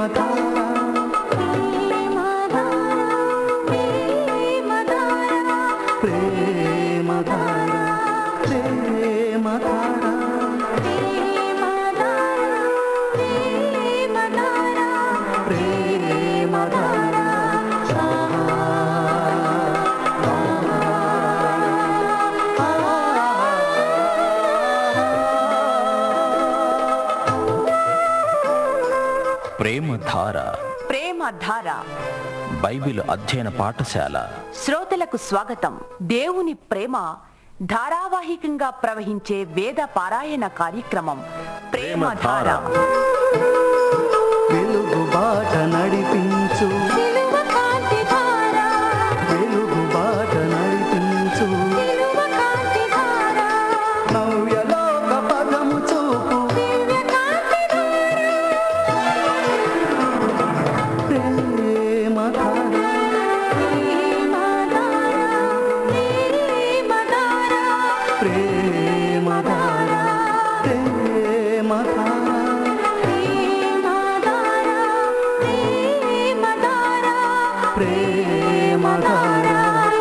ప్రేమధార ప్రేమధార ప్రేమధార ప్రేమధార ప్రేమ ధార బైబిల్ అధ్యయన పాఠశాల శ్రోతలకు స్వాగతం దేవుని ప్రేమ ధారావాహికంగా ప్రవహించే వేద పారాయణ కార్యక్రమం ప్రేమ ధార వెలుగు బాట నడిపించు వెలుగు బాట నడిపించు నవ్యలోక పదము చూపు ప్రేమధార ప్రేమధార ప్రేమధార ప్రేమధార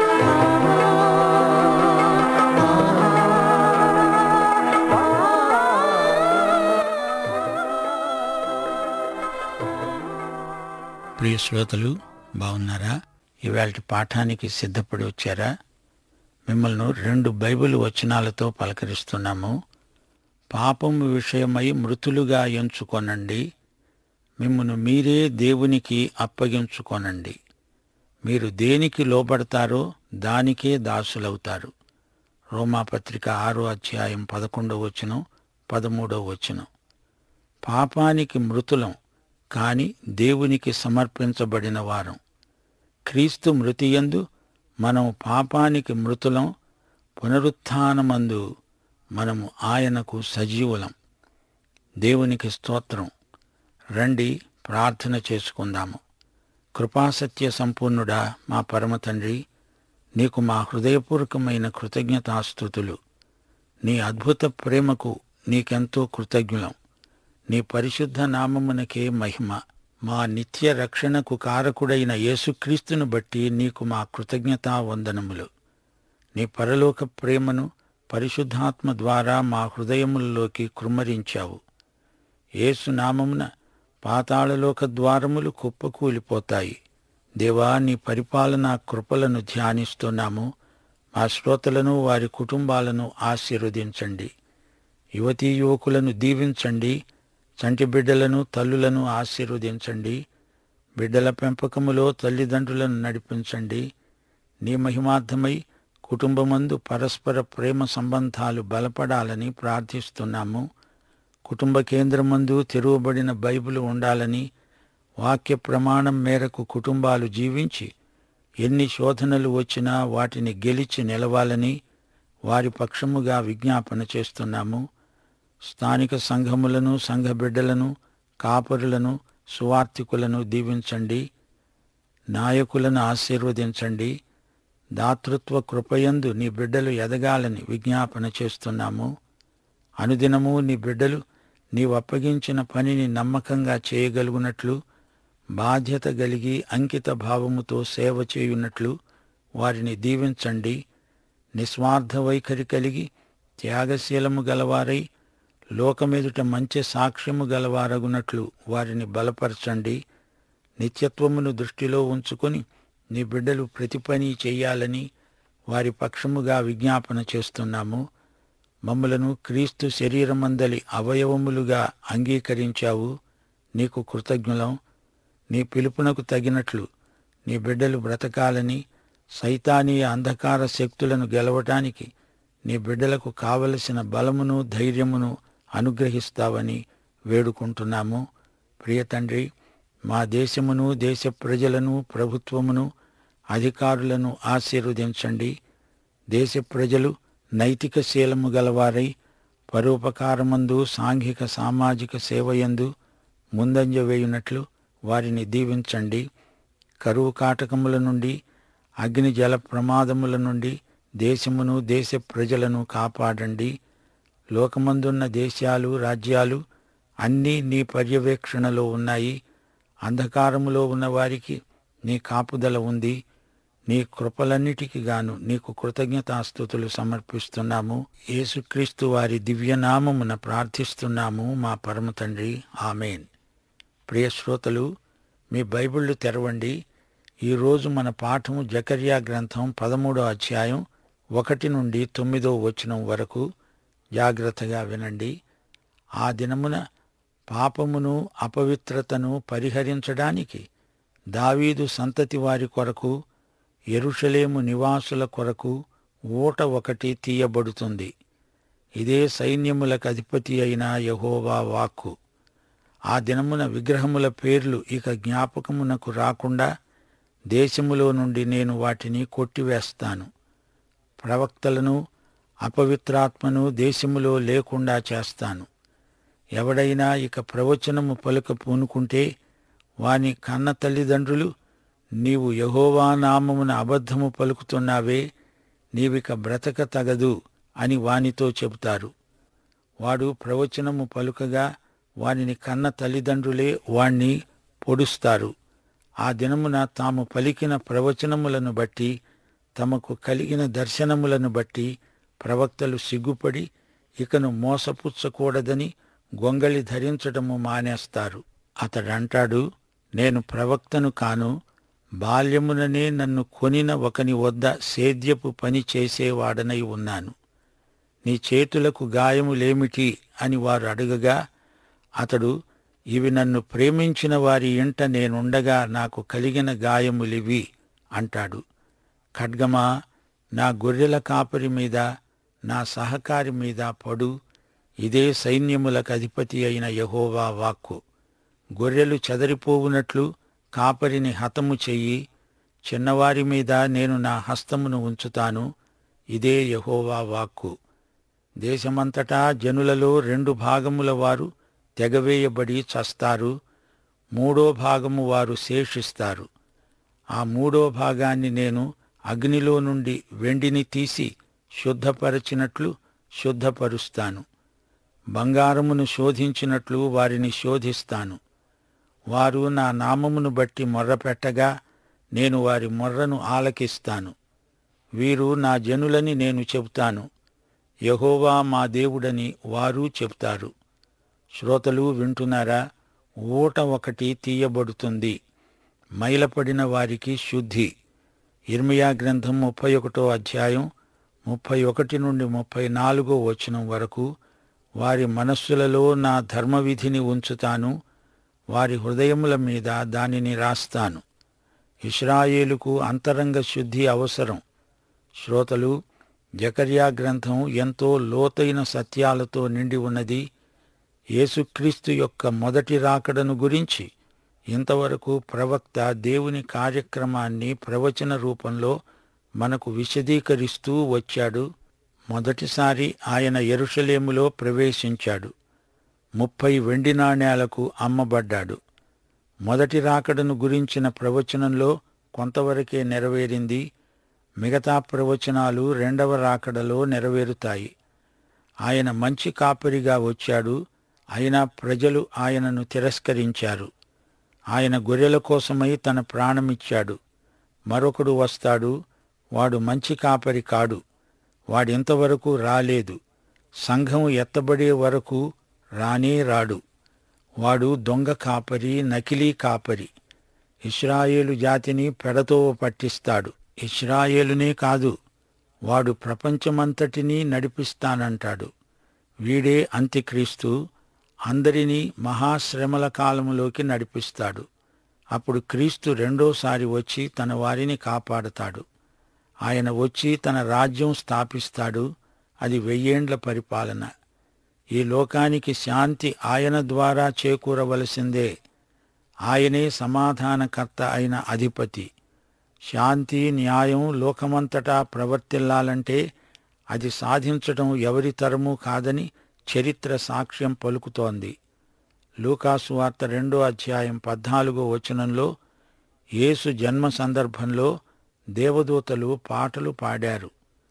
ప్రియ శ్రోతలు బాగున్నారా ఇవాళ పాఠానికి సిద్ధపడి వచ్చారా మిమ్మల్ని రెండు బైబిల్ వచనాలతో పలకరిస్తున్నాము పాపము విషయమై మృతులుగా ఎంచుకొనండి మిమ్మను మీరే దేవునికి అప్పగించుకొనండి మీరు దేనికి లోబడతారో దానికే దాసులవుతారు రోమాపత్రిక ఆరో అధ్యాయం పదకొండవ వచనం పదమూడవ వచనం పాపానికి మృతులం కాని దేవునికి సమర్పించబడిన వారం క్రీస్తు మృతియందు మనం పాపానికి మృతులం పునరుత్థానమందు మనము ఆయనకు సజీవులం దేవునికి స్తోత్రం రండి ప్రార్థన చేసుకుందాము కృపాసత్య సంపూర్ణుడా మా పరమ తండ్రి నీకు మా హృదయపూర్వకమైన కృతజ్ఞతాస్థుతులు నీ అద్భుత ప్రేమకు నీకెంతో కృతజ్ఞులం నీ పరిశుద్ధ నామమునకే మహిమ మా నిత్య రక్షణకు కారకుడైన యేసుక్రీస్తును బట్టి నీకు మా కృతజ్ఞతా వందనములు నీ పరలోక ప్రేమను పరిశుద్ధాత్మ ద్వారా మా హృదయముల్లోకి కృమ్మరించావు యేసు నామమున పాతాళలోక ద్వారములు కుప్పకూలిపోతాయి దేవా నీ పరిపాలనా కృపలను ధ్యానిస్తున్నాము మా శ్రోతలను వారి కుటుంబాలను ఆశీర్వదించండి యువతీ యువకులను దీవించండి చంటి బిడ్డలను తల్లులను ఆశీర్వదించండి బిడ్డల పెంపకములో తల్లిదండ్రులను నడిపించండి నీ మహిమార్థమై కుటుంబమందు పరస్పర ప్రేమ సంబంధాలు బలపడాలని ప్రార్థిస్తున్నాము కుటుంబ కేంద్రమందు తెరువబడిన బైబిల్ ఉండాలని వాక్య ప్రమాణం మేరకు కుటుంబాలు జీవించి ఎన్ని శోధనలు వచ్చినా వాటిని గెలిచి నిలవాలని వారి పక్షముగా విజ్ఞాపన చేస్తున్నాము స్థానిక సంఘములను సంఘ బిడ్డలను కాపరులను సువార్థికులను దీవించండి నాయకులను ఆశీర్వదించండి దాతృత్వ కృపయందు నీ బిడ్డలు ఎదగాలని విజ్ఞాపన చేస్తున్నాము అనుదినము నీ బిడ్డలు నీవు అప్పగించిన పనిని నమ్మకంగా చేయగలుగునట్లు బాధ్యత కలిగి అంకిత భావముతో సేవ చేయున్నట్లు వారిని దీవించండి నిస్వార్థ వైఖరి కలిగి త్యాగశీలము గలవారై లోకమెదుట మంచి సాక్ష్యము గలవారగునట్లు వారిని బలపరచండి నిత్యత్వమును దృష్టిలో ఉంచుకొని నీ బిడ్డలు ప్రతి పని చెయ్యాలని వారి పక్షముగా విజ్ఞాపన చేస్తున్నాము మమ్మలను క్రీస్తు శరీరమందలి అవయవములుగా అంగీకరించావు నీకు కృతజ్ఞులం నీ పిలుపునకు తగినట్లు నీ బిడ్డలు బ్రతకాలని సైతానీయ అంధకార శక్తులను గెలవటానికి నీ బిడ్డలకు కావలసిన బలమును ధైర్యమును అనుగ్రహిస్తావని వేడుకుంటున్నాము ప్రియ తండ్రి మా దేశమును దేశ ప్రజలను ప్రభుత్వమును అధికారులను ఆశీర్వదించండి దేశ ప్రజలు నైతిక శీలము గలవారై పరోపకారమందు సాంఘిక సామాజిక సేవయందు ముందంజ వేయునట్లు వారిని దీవించండి కరువు కాటకముల నుండి అగ్ని జల ప్రమాదముల నుండి దేశమును దేశ ప్రజలను కాపాడండి లోకమందున్న దేశాలు రాజ్యాలు అన్నీ నీ పర్యవేక్షణలో ఉన్నాయి అంధకారములో ఉన్న వారికి నీ కాపుదల ఉంది నీ కృపలన్నిటికి గాను నీకు కృతజ్ఞతాస్థుతులు సమర్పిస్తున్నాము యేసుక్రీస్తు వారి దివ్యనామమున ప్రార్థిస్తున్నాము మా పరమ తండ్రి ఆమెన్ ప్రియ శ్రోతలు మీ బైబిళ్ళు తెరవండి ఈరోజు మన పాఠము జకర్యా గ్రంథం పదమూడో అధ్యాయం ఒకటి నుండి తొమ్మిదో వచనం వరకు జాగ్రత్తగా వినండి ఆ దినమున పాపమును అపవిత్రతను పరిహరించడానికి దావీదు సంతతి వారి కొరకు ఎరుషలేము నివాసుల కొరకు ఊట ఒకటి తీయబడుతుంది ఇదే సైన్యములకు అధిపతి అయిన యహోవా వాక్కు ఆ దినమున విగ్రహముల పేర్లు ఇక జ్ఞాపకమునకు రాకుండా దేశములో నుండి నేను వాటిని కొట్టివేస్తాను ప్రవక్తలను అపవిత్రాత్మను దేశములో లేకుండా చేస్తాను ఎవడైనా ఇక ప్రవచనము పలుక పూనుకుంటే వాని కన్న తల్లిదండ్రులు నీవు యహోవా నామమున అబద్ధము పలుకుతున్నావే నీవిక బ్రతక తగదు అని వానితో చెబుతారు వాడు ప్రవచనము పలుకగా వానిని కన్న తల్లిదండ్రులే వాణ్ణి పొడుస్తారు ఆ దినమున తాము పలికిన ప్రవచనములను బట్టి తమకు కలిగిన దర్శనములను బట్టి ప్రవక్తలు సిగ్గుపడి ఇకను మోసపుచ్చకూడదని గొంగళి ధరించటము మానేస్తారు అతడంటాడు నేను ప్రవక్తను కాను బాల్యముననే నన్ను కొనిన ఒకని వద్ద సేద్యపు పని చేసేవాడనై ఉన్నాను నీ చేతులకు గాయములేమిటి అని వారు అడగగా అతడు ఇవి నన్ను ప్రేమించిన వారి ఇంట నేనుండగా నాకు కలిగిన గాయములివి అంటాడు ఖడ్గమా నా గొర్రెల కాపరి మీద నా సహకారి మీద పడు ఇదే సైన్యములకు అధిపతి అయిన యహోవా వాక్కు గొర్రెలు చెదరిపోవునట్లు కాపరిని హతము చెయ్యి చిన్నవారి మీద నేను నా హస్తమును ఉంచుతాను ఇదే యహోవా వాక్కు దేశమంతటా జనులలో రెండు భాగముల వారు తెగవేయబడి చస్తారు మూడో భాగము వారు శేషిస్తారు ఆ మూడో భాగాన్ని నేను అగ్నిలో నుండి వెండిని తీసి శుద్ధపరచినట్లు శుద్ధపరుస్తాను బంగారమును శోధించినట్లు వారిని శోధిస్తాను వారు నా నామమును బట్టి మొర్రపెట్టగా నేను వారి మొర్రను ఆలకిస్తాను వీరు నా జనులని నేను చెబుతాను యహోవా మా దేవుడని వారు చెబుతారు శ్రోతలు వింటున్నారా ఊట ఒకటి తీయబడుతుంది మైలపడిన వారికి శుద్ధి ఇర్మియా గ్రంథం ముప్పై ఒకటో అధ్యాయం ముప్పై ఒకటి నుండి ముప్పై నాలుగో వచనం వరకు వారి మనస్సులలో నా ధర్మవిధిని ఉంచుతాను వారి హృదయముల మీద దానిని రాస్తాను ఇస్రాయేలుకు అంతరంగ శుద్ధి అవసరం శ్రోతలు జకర్యా గ్రంథం ఎంతో లోతైన సత్యాలతో నిండి ఉన్నది యేసుక్రీస్తు యొక్క మొదటి రాకడను గురించి ఇంతవరకు ప్రవక్త దేవుని కార్యక్రమాన్ని ప్రవచన రూపంలో మనకు విశదీకరిస్తూ వచ్చాడు మొదటిసారి ఆయన ఎరుషలేములో ప్రవేశించాడు ముప్పై వెండి నాణేలకు అమ్మబడ్డాడు మొదటి రాకడను గురించిన ప్రవచనంలో కొంతవరకే నెరవేరింది మిగతా ప్రవచనాలు రెండవ రాకడలో నెరవేరుతాయి ఆయన మంచి కాపరిగా వచ్చాడు అయినా ప్రజలు ఆయనను తిరస్కరించారు ఆయన గొర్రెల కోసమై తన ప్రాణమిచ్చాడు మరొకడు వస్తాడు వాడు మంచి కాపరి కాడు వాడింతవరకు రాలేదు సంఘం ఎత్తబడే వరకు రానే రాడు వాడు దొంగ కాపరి నకిలీ కాపరి ఇస్రాయేలు జాతిని పెడతో పట్టిస్తాడు ఇస్రాయేలునే కాదు వాడు ప్రపంచమంతటినీ నడిపిస్తానంటాడు వీడే అంత్యక్రీస్తు అందరినీ మహాశ్రమల కాలములోకి నడిపిస్తాడు అప్పుడు క్రీస్తు రెండోసారి వచ్చి తన వారిని కాపాడతాడు ఆయన వచ్చి తన రాజ్యం స్థాపిస్తాడు అది వెయ్యేండ్ల పరిపాలన ఈ లోకానికి శాంతి ఆయన ద్వారా చేకూరవలసిందే ఆయనే సమాధానకర్త అయిన అధిపతి శాంతి న్యాయం లోకమంతటా ప్రవర్తిల్లాలంటే అది సాధించటం ఎవరి తరమూ కాదని చరిత్ర సాక్ష్యం పలుకుతోంది లూకాసు వార్త రెండో అధ్యాయం పద్నాలుగో వచనంలో యేసు జన్మ సందర్భంలో దేవదూతలు పాటలు పాడారు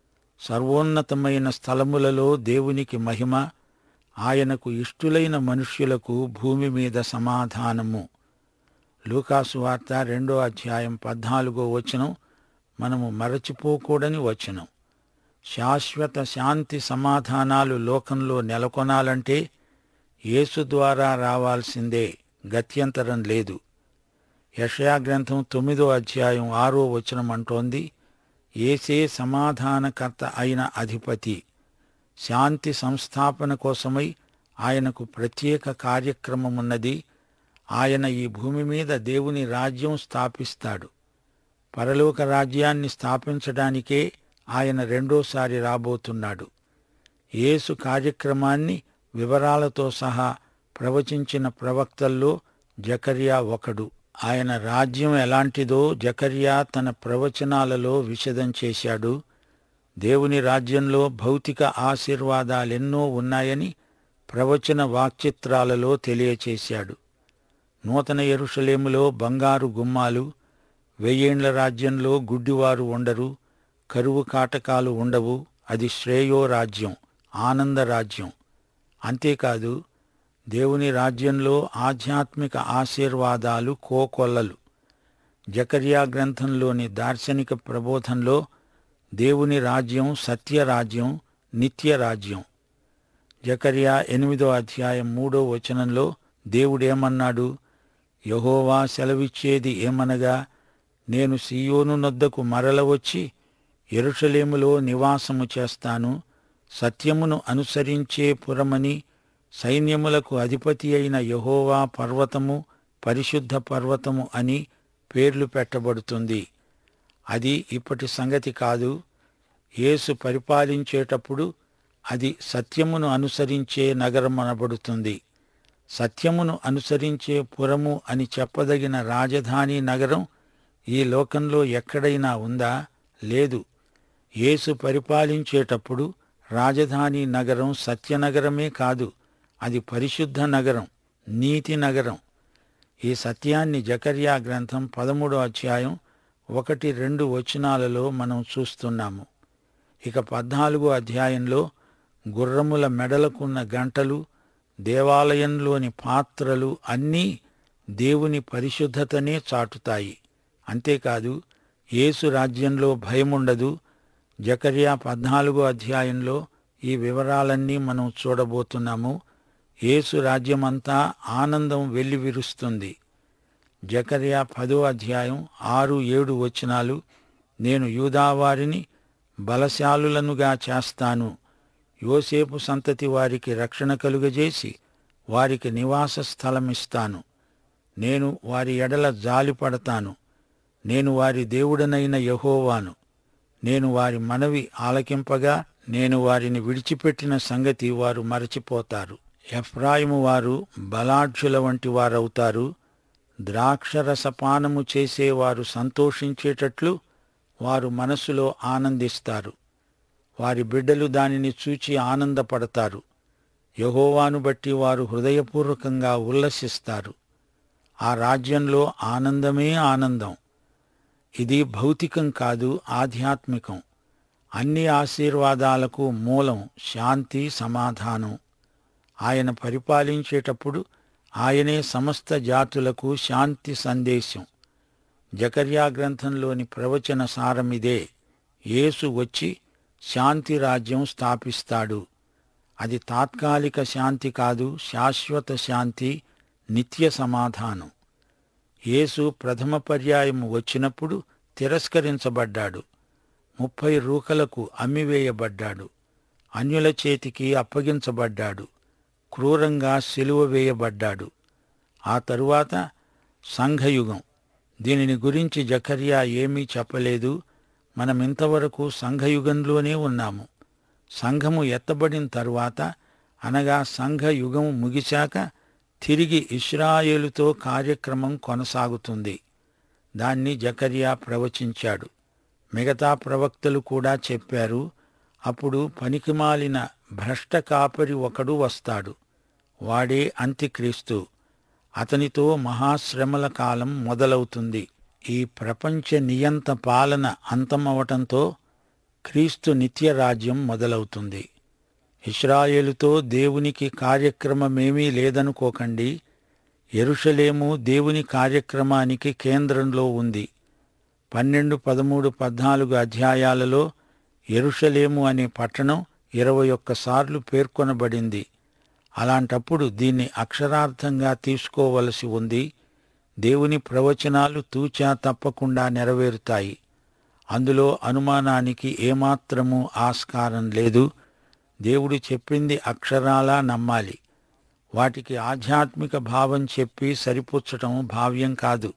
సర్వోన్నతమైన స్థలములలో దేవునికి మహిమ ఆయనకు ఇష్టులైన మనుష్యులకు భూమి మీద సమాధానము లూకాసు వార్త రెండో అధ్యాయం పద్నాలుగో వచనం మనము మరచిపోకూడని వచనం శాశ్వత శాంతి సమాధానాలు లోకంలో నెలకొనాలంటే యేసు ద్వారా రావాల్సిందే గత్యంతరం లేదు యషయా గ్రంథం తొమ్మిదో అధ్యాయం ఆరో వచనం అంటోంది ఏసే సమాధానకర్త అయిన అధిపతి శాంతి సంస్థాపన కోసమై ఆయనకు ప్రత్యేక కార్యక్రమమున్నది ఆయన ఈ భూమి మీద దేవుని రాజ్యం స్థాపిస్తాడు పరలోక రాజ్యాన్ని స్థాపించడానికే ఆయన రెండోసారి రాబోతున్నాడు యేసు కార్యక్రమాన్ని వివరాలతో సహా ప్రవచించిన ప్రవక్తల్లో జకర్యా ఒకడు ఆయన రాజ్యం ఎలాంటిదో జకర్యా తన ప్రవచనాలలో విశదం చేశాడు దేవుని రాజ్యంలో భౌతిక ఆశీర్వాదాలెన్నో ఉన్నాయని ప్రవచన వాక్చిత్రాలలో తెలియచేశాడు నూతన ఎరుషలేములో బంగారు గుమ్మాలు వెయ్యేండ్ల రాజ్యంలో గుడ్డివారు ఉండరు కరువు కాటకాలు ఉండవు అది శ్రేయో రాజ్యం ఆనంద రాజ్యం అంతేకాదు దేవుని రాజ్యంలో ఆధ్యాత్మిక ఆశీర్వాదాలు కోకొల్లలు జకర్యా గ్రంథంలోని దార్శనిక ప్రబోధంలో దేవుని రాజ్యం సత్యరాజ్యం నిత్య రాజ్యం జకర్యా ఎనిమిదో అధ్యాయం మూడో వచనంలో దేవుడేమన్నాడు యహోవా సెలవిచ్చేది ఏమనగా నేను సీయోను నొద్దకు మరల వచ్చి ఎరుషలేములో నివాసము చేస్తాను సత్యమును అనుసరించే పురమని సైన్యములకు అధిపతి అయిన యహోవా పర్వతము పరిశుద్ధ పర్వతము అని పేర్లు పెట్టబడుతుంది అది ఇప్పటి సంగతి కాదు యేసు పరిపాలించేటప్పుడు అది సత్యమును అనుసరించే నగరం అనబడుతుంది సత్యమును అనుసరించే పురము అని చెప్పదగిన రాజధాని నగరం ఈ లోకంలో ఎక్కడైనా ఉందా లేదు యేసు పరిపాలించేటప్పుడు రాజధాని నగరం సత్యనగరమే కాదు అది పరిశుద్ధ నగరం నీతి నగరం ఈ సత్యాన్ని జకర్యా గ్రంథం పదమూడో అధ్యాయం ఒకటి రెండు వచనాలలో మనం చూస్తున్నాము ఇక పద్నాలుగో అధ్యాయంలో గుర్రముల మెడలకున్న గంటలు దేవాలయంలోని పాత్రలు అన్నీ దేవుని పరిశుద్ధతనే చాటుతాయి అంతేకాదు యేసు రాజ్యంలో భయముండదు జకర్యా పద్నాలుగో అధ్యాయంలో ఈ వివరాలన్నీ మనం చూడబోతున్నాము యేసు రాజ్యమంతా ఆనందం వెల్లివిరుస్తుంది జకర్యా పదో అధ్యాయం ఆరు ఏడు వచనాలు నేను యూదావారిని బలశాలులనుగా చేస్తాను యోసేపు సంతతి వారికి రక్షణ కలుగజేసి వారికి నివాస స్థలమిస్తాను నేను వారి ఎడల జాలిపడతాను నేను వారి దేవుడనైన యహోవాను నేను వారి మనవి ఆలకింపగా నేను వారిని విడిచిపెట్టిన సంగతి వారు మరచిపోతారు ఎఫ్రాయిము వారు బలాఢ్యుల వంటి వారవుతారు ద్రాక్షరసపానము చేసేవారు సంతోషించేటట్లు వారు మనస్సులో ఆనందిస్తారు వారి బిడ్డలు దానిని చూచి ఆనందపడతారు యహోవాను బట్టి వారు హృదయపూర్వకంగా ఉల్లసిస్తారు ఆ రాజ్యంలో ఆనందమే ఆనందం ఇది భౌతికం కాదు ఆధ్యాత్మికం అన్ని ఆశీర్వాదాలకు మూలం శాంతి సమాధానం ఆయన పరిపాలించేటప్పుడు ఆయనే సమస్త జాతులకు శాంతి సందేశం జకర్యా గ్రంథంలోని ప్రవచన సారమిదే యేసు వచ్చి శాంతి రాజ్యం స్థాపిస్తాడు అది తాత్కాలిక శాంతి కాదు శాశ్వత శాంతి నిత్య సమాధానం యేసు ప్రథమ పర్యాయం వచ్చినప్పుడు తిరస్కరించబడ్డాడు ముప్పై రూకలకు అమ్మివేయబడ్డాడు అన్యుల చేతికి అప్పగించబడ్డాడు క్రూరంగా సిలువ వేయబడ్డాడు ఆ తరువాత సంఘయుగం దీనిని గురించి జకర్యా ఏమీ చెప్పలేదు మనమింతవరకు సంఘయుగంలోనే ఉన్నాము సంఘము ఎత్తబడిన తరువాత అనగా సంఘయుగం ముగిశాక తిరిగి ఇస్రాయేలుతో కార్యక్రమం కొనసాగుతుంది దాన్ని జకర్యా ప్రవచించాడు మిగతా ప్రవక్తలు కూడా చెప్పారు అప్పుడు పనికిమాలిన భ్రష్ట కాపరి ఒకడు వస్తాడు వాడే అంత్యక్రీస్తు అతనితో మహాశ్రమల కాలం మొదలవుతుంది ఈ ప్రపంచ నియంత పాలన అంతమవటంతో క్రీస్తు నిత్య రాజ్యం మొదలవుతుంది ఇస్రాయేలుతో దేవునికి కార్యక్రమమేమీ లేదనుకోకండి ఎరుషలేము దేవుని కార్యక్రమానికి కేంద్రంలో ఉంది పన్నెండు పదమూడు పద్నాలుగు అధ్యాయాలలో ఎరుషలేము అనే పట్టణం ఇరవై ఒక్కసార్లు పేర్కొనబడింది అలాంటప్పుడు దీన్ని అక్షరార్థంగా తీసుకోవలసి ఉంది దేవుని ప్రవచనాలు తూచా తప్పకుండా నెరవేరుతాయి అందులో అనుమానానికి ఏమాత్రమూ ఆస్కారం లేదు దేవుడు చెప్పింది అక్షరాలా నమ్మాలి వాటికి ఆధ్యాత్మిక భావం చెప్పి సరిపుచ్చటం భావ్యం కాదు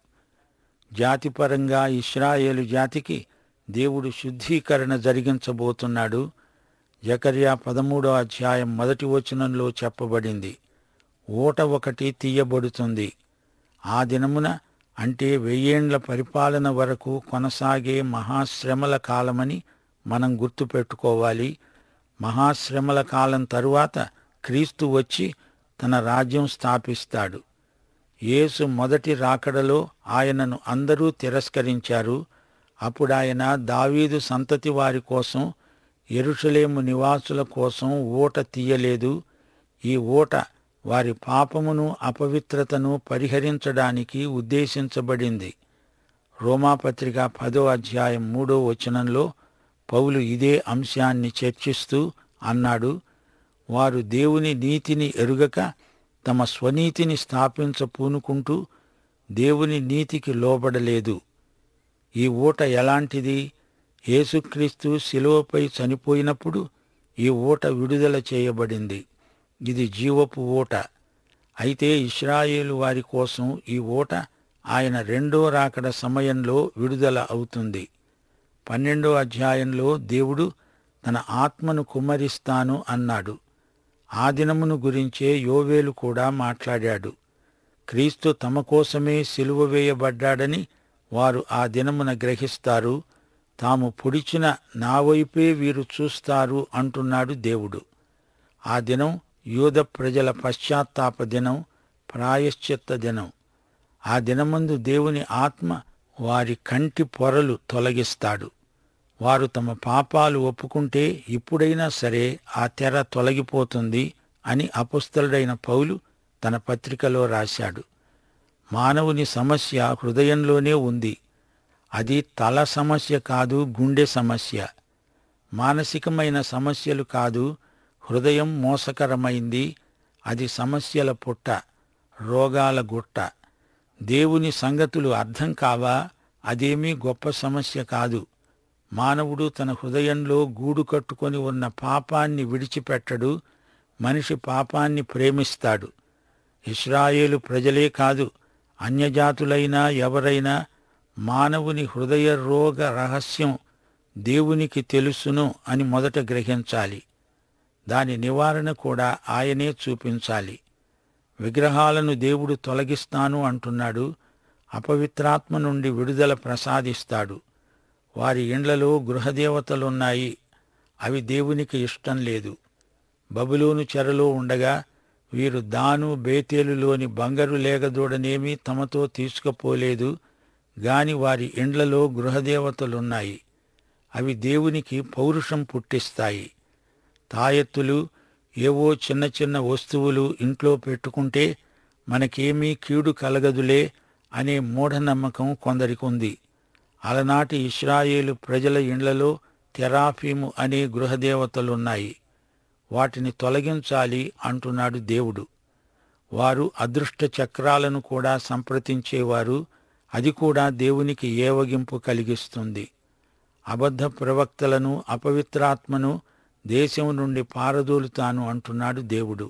జాతిపరంగా ఇస్రాయేలు జాతికి దేవుడు శుద్ధీకరణ జరిగించబోతున్నాడు జకర్యా పదమూడో అధ్యాయం మొదటి వచనంలో చెప్పబడింది ఓట ఒకటి తీయబడుతుంది ఆ దినమున అంటే వెయ్యేండ్ల పరిపాలన వరకు కొనసాగే మహాశ్రమల కాలమని మనం గుర్తుపెట్టుకోవాలి మహాశ్రమల కాలం తరువాత క్రీస్తు వచ్చి తన రాజ్యం స్థాపిస్తాడు యేసు మొదటి రాకడలో ఆయనను అందరూ తిరస్కరించారు అప్పుడు ఆయన దావీదు సంతతి వారి కోసం ఎరుషలేము నివాసుల కోసం ఓట తీయలేదు ఈ ఓట వారి పాపమును అపవిత్రతను పరిహరించడానికి ఉద్దేశించబడింది రోమాపత్రిక పదో అధ్యాయం మూడో వచనంలో పౌలు ఇదే అంశాన్ని చర్చిస్తూ అన్నాడు వారు దేవుని నీతిని ఎరుగక తమ స్వనీతిని స్థాపించ పూనుకుంటూ దేవుని నీతికి లోబడలేదు ఈ ఊట ఎలాంటిది యేసుక్రీస్తు శిలువపై చనిపోయినప్పుడు ఈ ఊట విడుదల చేయబడింది ఇది జీవపు ఊట అయితే ఇస్రాయేలు వారి కోసం ఈ ఊట ఆయన రెండో రాకడ సమయంలో విడుదల అవుతుంది పన్నెండో అధ్యాయంలో దేవుడు తన ఆత్మను కుమ్మరిస్తాను అన్నాడు ఆ దినమును గురించే యోవేలు కూడా మాట్లాడాడు క్రీస్తు తమ కోసమే సిలువ వేయబడ్డాడని వారు ఆ దినమున గ్రహిస్తారు తాము పొడిచిన నా వైపే వీరు చూస్తారు అంటున్నాడు దేవుడు ఆ దినం యూద ప్రజల పశ్చాత్తాప దినం ప్రాయశ్చిత్త దినం ఆ దినమందు దేవుని ఆత్మ వారి కంటి పొరలు తొలగిస్తాడు వారు తమ పాపాలు ఒప్పుకుంటే ఇప్పుడైనా సరే ఆ తెర తొలగిపోతుంది అని అపుస్తలుడైన పౌలు తన పత్రికలో రాశాడు మానవుని సమస్య హృదయంలోనే ఉంది అది తల సమస్య కాదు గుండె సమస్య మానసికమైన సమస్యలు కాదు హృదయం మోసకరమైంది అది సమస్యల పుట్ట రోగాల గుట్ట దేవుని సంగతులు అర్థం కావా అదేమీ గొప్ప సమస్య కాదు మానవుడు తన హృదయంలో గూడు కట్టుకొని ఉన్న పాపాన్ని విడిచిపెట్టడు మనిషి పాపాన్ని ప్రేమిస్తాడు ఇస్రాయేలు ప్రజలే కాదు అన్యజాతులైనా ఎవరైనా మానవుని హృదయ రోగ రహస్యం దేవునికి తెలుసును అని మొదట గ్రహించాలి దాని నివారణ కూడా ఆయనే చూపించాలి విగ్రహాలను దేవుడు తొలగిస్తాను అంటున్నాడు అపవిత్రాత్మ నుండి విడుదల ప్రసాదిస్తాడు వారి ఇండ్లలో గృహదేవతలున్నాయి అవి దేవునికి ఇష్టం లేదు బబులోను చెరలో ఉండగా వీరు దాను బేతేలులోని బంగారు లేగదూడనేమీ తమతో తీసుకుపోలేదు గాని వారి ఇండ్లలో గృహదేవతలున్నాయి అవి దేవునికి పౌరుషం పుట్టిస్తాయి తాయెత్తులు ఏవో చిన్న చిన్న వస్తువులు ఇంట్లో పెట్టుకుంటే మనకేమీ కీడు కలగదులే అనే మూఢనమ్మకం కొందరికుంది అలనాటి ఇస్రాయేలు ప్రజల ఇండ్లలో తెరాఫీము అనే గృహదేవతలున్నాయి వాటిని తొలగించాలి అంటున్నాడు దేవుడు వారు అదృష్ట చక్రాలను కూడా సంప్రదించేవారు అది కూడా దేవునికి ఏవగింపు కలిగిస్తుంది అబద్ధ ప్రవక్తలను అపవిత్రాత్మను దేశం నుండి పారదోలుతాను అంటున్నాడు దేవుడు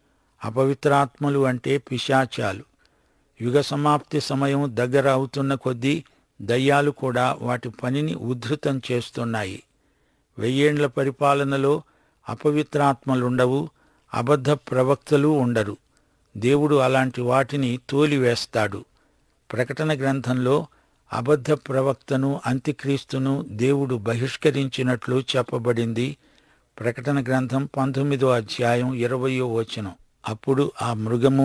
అపవిత్రాత్మలు అంటే పిశాచాలు యుగ సమాప్తి సమయం దగ్గర అవుతున్న కొద్దీ దయ్యాలు కూడా వాటి పనిని ఉద్ధృతం చేస్తున్నాయి వెయ్యేండ్ల పరిపాలనలో అపవిత్రాత్మలుండవు అబద్ధ ప్రవక్తలు ఉండరు దేవుడు అలాంటి వాటిని తోలివేస్తాడు ప్రకటన గ్రంథంలో అబద్ధ ప్రవక్తను అంత్యక్రీస్తును దేవుడు బహిష్కరించినట్లు చెప్పబడింది ప్రకటన గ్రంథం పంతొమ్మిదో అధ్యాయం ఇరవయో వచనం అప్పుడు ఆ మృగము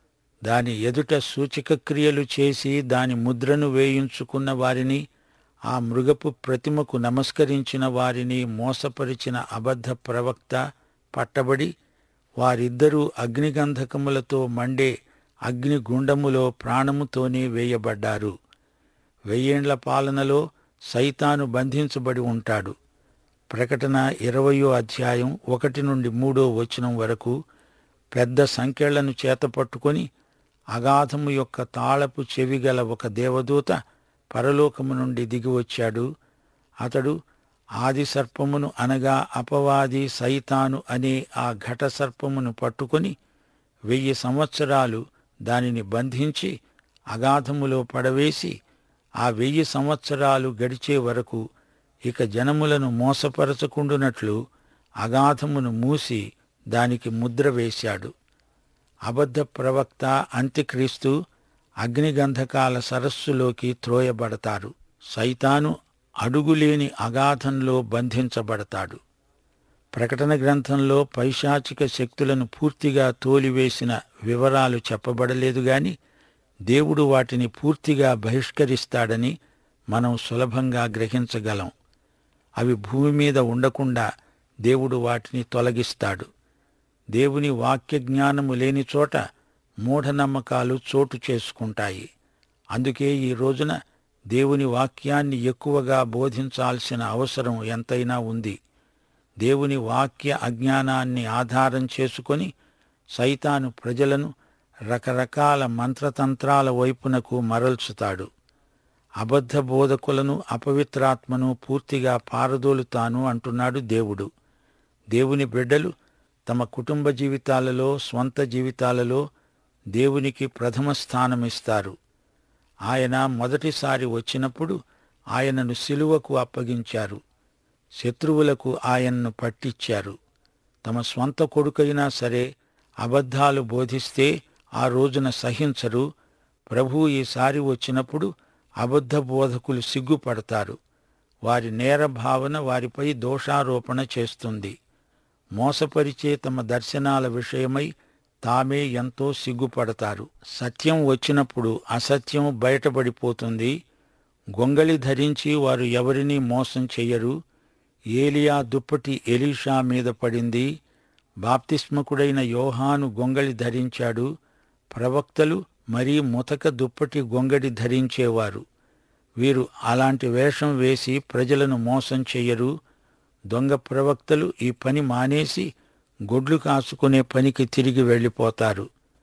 దాని ఎదుట సూచక క్రియలు చేసి దాని ముద్రను వేయించుకున్న వారిని ఆ మృగపు ప్రతిమకు నమస్కరించిన వారిని మోసపరిచిన అబద్ధ ప్రవక్త పట్టబడి వారిద్దరూ అగ్నిగంధకములతో మండే అగ్నిగుండములో ప్రాణముతోనే వేయబడ్డారు వెయ్యేండ్ల పాలనలో సైతాను బంధించబడి ఉంటాడు ప్రకటన ఇరవయో అధ్యాయం ఒకటి నుండి మూడో వచనం వరకు పెద్ద సంఖ్యలను చేతపట్టుకొని అగాధము యొక్క తాళపు చెవిగల ఒక దేవదూత పరలోకము నుండి దిగివచ్చాడు అతడు ఆది సర్పమును అనగా అపవాది సైతాను అనే ఆ ఘట సర్పమును పట్టుకొని వెయ్యి సంవత్సరాలు దానిని బంధించి అగాధములో పడవేసి ఆ వెయ్యి సంవత్సరాలు గడిచే వరకు ఇక జనములను మోసపరచకుండునట్లు అగాధమును మూసి దానికి ముద్ర వేశాడు అబద్ధ ప్రవక్త అంత్యక్రీస్తు అగ్నిగంధకాల సరస్సులోకి త్రోయబడతారు సైతాను అడుగులేని అగాధంలో బంధించబడతాడు ప్రకటన గ్రంథంలో పైశాచిక శక్తులను పూర్తిగా తోలివేసిన వివరాలు చెప్పబడలేదు గాని దేవుడు వాటిని పూర్తిగా బహిష్కరిస్తాడని మనం సులభంగా గ్రహించగలం అవి భూమి మీద ఉండకుండా దేవుడు వాటిని తొలగిస్తాడు దేవుని వాక్య జ్ఞానము లేని చోట మూఢనమ్మకాలు చోటు చేసుకుంటాయి అందుకే ఈ రోజున దేవుని వాక్యాన్ని ఎక్కువగా బోధించాల్సిన అవసరం ఎంతైనా ఉంది దేవుని వాక్య అజ్ఞానాన్ని ఆధారం చేసుకొని సైతాను ప్రజలను రకరకాల మంత్రతంత్రాల వైపునకు మరల్చుతాడు అబద్ధ బోధకులను అపవిత్రాత్మను పూర్తిగా పారదోలుతాను అంటున్నాడు దేవుడు దేవుని బిడ్డలు తమ కుటుంబ జీవితాలలో స్వంత జీవితాలలో దేవునికి ప్రథమ స్థానమిస్తారు ఆయన మొదటిసారి వచ్చినప్పుడు ఆయనను సిలువకు అప్పగించారు శత్రువులకు ఆయన్ను పట్టించారు తమ స్వంత కొడుకైనా సరే అబద్ధాలు బోధిస్తే ఆ రోజున సహించరు ప్రభు ఈసారి వచ్చినప్పుడు అబద్ధ బోధకులు సిగ్గుపడతారు వారి నేర భావన వారిపై దోషారోపణ చేస్తుంది మోసపరిచే తమ దర్శనాల విషయమై తామే ఎంతో సిగ్గుపడతారు సత్యం వచ్చినప్పుడు అసత్యం బయటపడిపోతుంది గొంగళి ధరించి వారు ఎవరినీ మోసం చెయ్యరు ఏలియా దుప్పటి ఎలీషా మీద పడింది బాప్తిస్మకుడైన యోహాను గొంగళి ధరించాడు ప్రవక్తలు మరీ ముతక దుప్పటి గొంగడి ధరించేవారు వీరు అలాంటి వేషం వేసి ప్రజలను మోసం చెయ్యరు దొంగ ప్రవక్తలు ఈ పని మానేసి గొడ్లు కాసుకునే పనికి తిరిగి వెళ్ళిపోతారు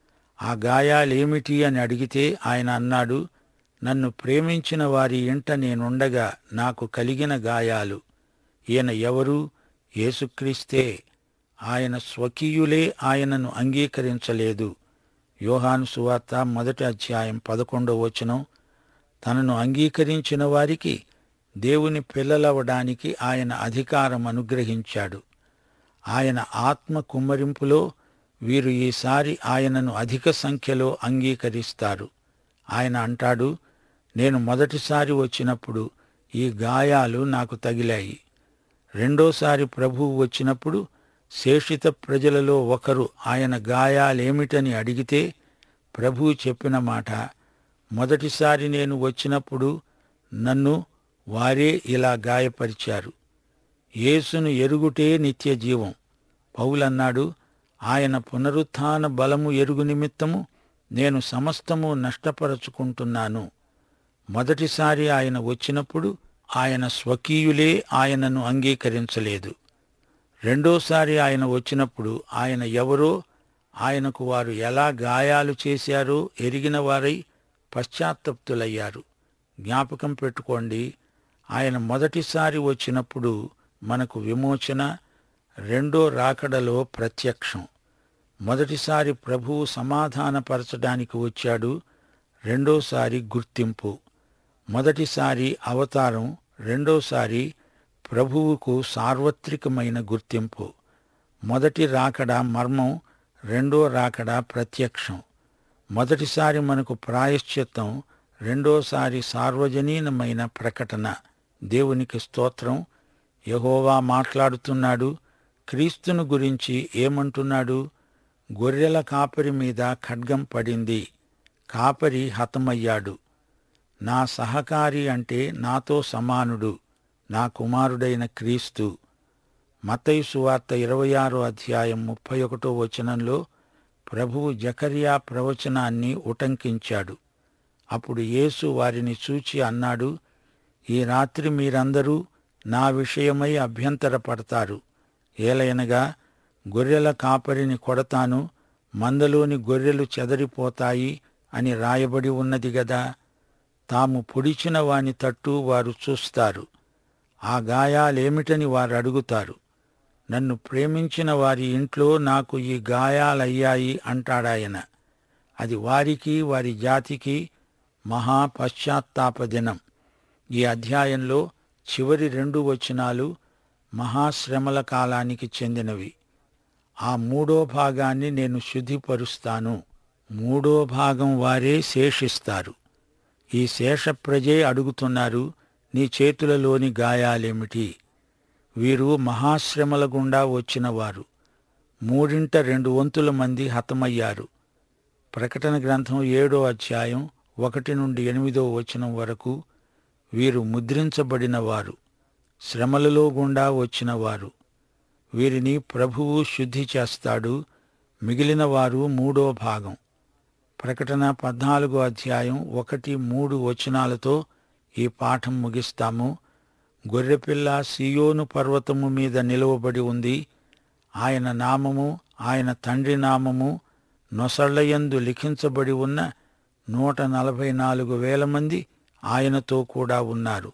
ఆ గాయాలేమిటి అని అడిగితే ఆయన అన్నాడు నన్ను ప్రేమించిన వారి ఇంట నేనుండగా నాకు కలిగిన గాయాలు ఈయన ఎవరు యేసుక్రీస్తే ఆయన స్వకీయులే ఆయనను అంగీకరించలేదు యోహాను సువార్త మొదటి అధ్యాయం పదకొండో వచనం తనను అంగీకరించిన వారికి దేవుని పిల్లలవడానికి ఆయన అధికారం అనుగ్రహించాడు ఆయన ఆత్మ కుమ్మరింపులో వీరు ఈసారి ఆయనను అధిక సంఖ్యలో అంగీకరిస్తారు ఆయన అంటాడు నేను మొదటిసారి వచ్చినప్పుడు ఈ గాయాలు నాకు తగిలాయి రెండోసారి ప్రభువు వచ్చినప్పుడు శేషిత ప్రజలలో ఒకరు ఆయన గాయాలేమిటని అడిగితే ప్రభువు చెప్పిన మాట మొదటిసారి నేను వచ్చినప్పుడు నన్ను వారే ఇలా గాయపరిచారు యేసును ఎరుగుటే నిత్య జీవం పౌలన్నాడు ఆయన పునరుత్థాన బలము ఎరుగు నిమిత్తము నేను సమస్తము నష్టపరచుకుంటున్నాను మొదటిసారి ఆయన వచ్చినప్పుడు ఆయన స్వకీయులే ఆయనను అంగీకరించలేదు రెండోసారి ఆయన వచ్చినప్పుడు ఆయన ఎవరో ఆయనకు వారు ఎలా గాయాలు చేశారో ఎరిగిన వారై పశ్చాత్తప్తులయ్యారు జ్ఞాపకం పెట్టుకోండి ఆయన మొదటిసారి వచ్చినప్పుడు మనకు విమోచన రెండో రాకడలో ప్రత్యక్షం మొదటిసారి ప్రభువు సమాధానపరచడానికి వచ్చాడు రెండోసారి గుర్తింపు మొదటిసారి అవతారం రెండోసారి ప్రభువుకు సార్వత్రికమైన గుర్తింపు మొదటి రాకడ మర్మం రెండో రాకడ ప్రత్యక్షం మొదటిసారి మనకు ప్రాయశ్చిత్తం రెండోసారి సార్వజనీనమైన ప్రకటన దేవునికి స్తోత్రం యహోవా మాట్లాడుతున్నాడు క్రీస్తును గురించి ఏమంటున్నాడు గొర్రెల కాపరి మీద ఖడ్గం పడింది కాపరి హతమయ్యాడు నా సహకారి అంటే నాతో సమానుడు నా కుమారుడైన క్రీస్తు మత్తయి సువార్త ఇరవై ఆరో అధ్యాయం ముప్పై ఒకటో వచనంలో ప్రభువు జకర్యా ప్రవచనాన్ని ఉటంకించాడు అప్పుడు యేసు వారిని చూచి అన్నాడు ఈ రాత్రి మీరందరూ నా విషయమై అభ్యంతరపడతారు ఏలయనగా గొర్రెల కాపరిని కొడతాను మందలోని గొర్రెలు చెదరిపోతాయి అని రాయబడి ఉన్నది గదా తాము పొడిచిన వాని తట్టు వారు చూస్తారు ఆ గాయాలేమిటని వారు అడుగుతారు నన్ను ప్రేమించిన వారి ఇంట్లో నాకు ఈ గాయాలయ్యాయి అంటాడాయన అది వారికి వారి జాతికి మహా పశ్చాత్తాప దినం ఈ అధ్యాయంలో చివరి రెండు వచనాలు మహాశ్రమల కాలానికి చెందినవి ఆ మూడో భాగాన్ని నేను శుద్ధిపరుస్తాను మూడో భాగం వారే శేషిస్తారు ఈ శేష ప్రజే అడుగుతున్నారు నీ చేతులలోని గాయాలేమిటి వీరు మహాశ్రమల గుండా వచ్చినవారు మూడింట రెండు వంతుల మంది హతమయ్యారు ప్రకటన గ్రంథం ఏడో అధ్యాయం ఒకటి నుండి ఎనిమిదో వచనం వరకు వీరు ముద్రించబడిన వారు శ్రమలలో గుండా వచ్చినవారు వీరిని ప్రభువు శుద్ధి చేస్తాడు మిగిలిన వారు మూడో భాగం ప్రకటన పద్నాలుగో అధ్యాయం ఒకటి మూడు వచనాలతో ఈ పాఠం ముగిస్తాము గొర్రెపిల్ల సియోను పర్వతము మీద నిలువబడి ఉంది ఆయన నామము ఆయన తండ్రి నామము నొసళ్లయందు లిఖించబడి ఉన్న నూట నలభై నాలుగు వేల మంది ఆయనతో కూడా ఉన్నారు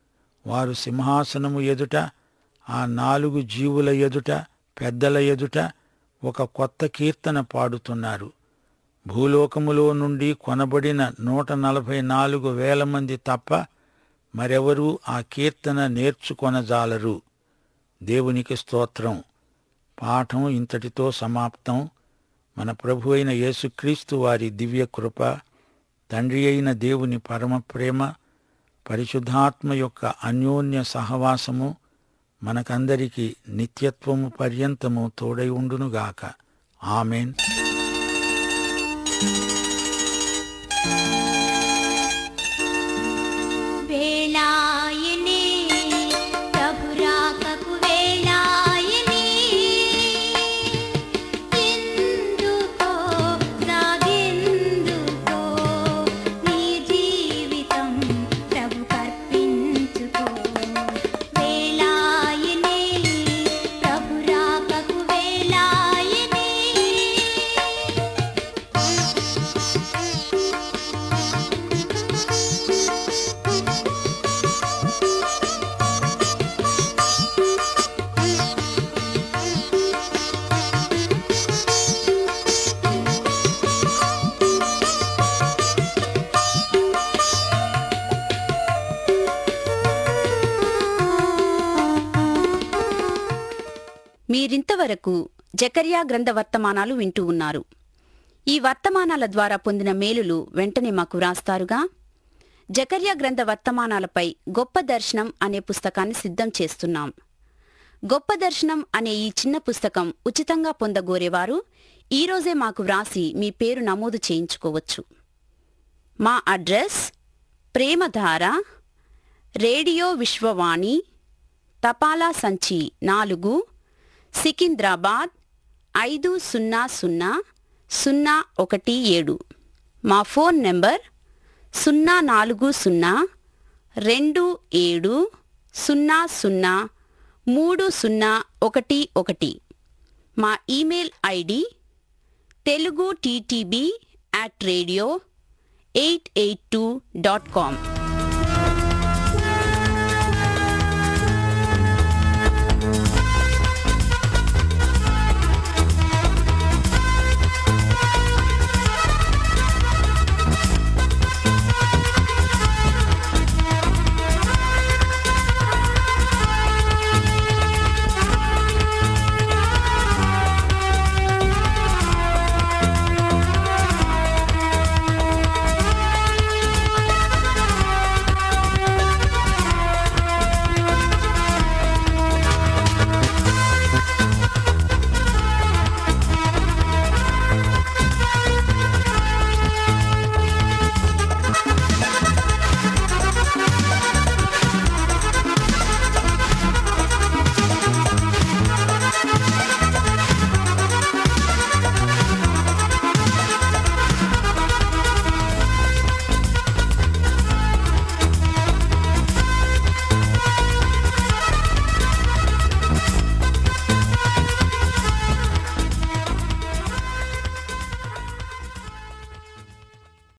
వారు సింహాసనము ఎదుట ఆ నాలుగు జీవుల ఎదుట పెద్దల ఎదుట ఒక కొత్త కీర్తన పాడుతున్నారు భూలోకములో నుండి కొనబడిన నూట నలభై నాలుగు వేల మంది తప్ప మరెవరూ ఆ కీర్తన నేర్చుకొనజాలరు దేవునికి స్తోత్రం పాఠం ఇంతటితో సమాప్తం మన ప్రభు అయిన యేసుక్రీస్తు వారి దివ్య కృప తండ్రి అయిన దేవుని పరమ ప్రేమ పరిశుద్ధాత్మ యొక్క అన్యోన్య సహవాసము మనకందరికీ నిత్యత్వము పర్యంతము తోడై ఉండునుగాక ఆమెన్ వేళాయనే ప్రభురాకకు వేళాయనే ఎందుకో సాగెందుకో నీ జీవితం ప్రభు కర్పించుకో వేళాయనే ప్రభురాకకు వేళాయనే మీరింతవరకు జకర్యా గ్రంథ వర్తమానాలు వింటూ ఉన్నారు ఈ వర్తమానాల ద్వారా పొందిన మేలులు వెంటనే మాకు వ్రాస్తారుగా జకర్యా గ్రంథ వర్తమానాలపై గొప్ప దర్శనం అనే పుస్తకాన్ని సిద్ధం చేస్తున్నాం గొప్ప దర్శనం అనే ఈ చిన్న పుస్తకం ఉచితంగా పొందగోరేవారు ఈ రోజే మాకు వ్రాసి మీ పేరు నమోదు చేయించుకోవచ్చు మా అడ్రస్ ప్రేమధార రేడియో విశ్వవాణి తపాలా సంచి నాలుగు సికింద్రాబాద్ ఐదు సున్నా సున్నా సున్నా ఒకటి ఏడు మా ఫోన్ నెంబర్ సున్నా నాలుగు సున్నా రెండు ఏడు సున్నా సున్నా మూడు సున్నా ఒకటి ఒకటి మా email ID Telugu TTB at radio eight eight two dot com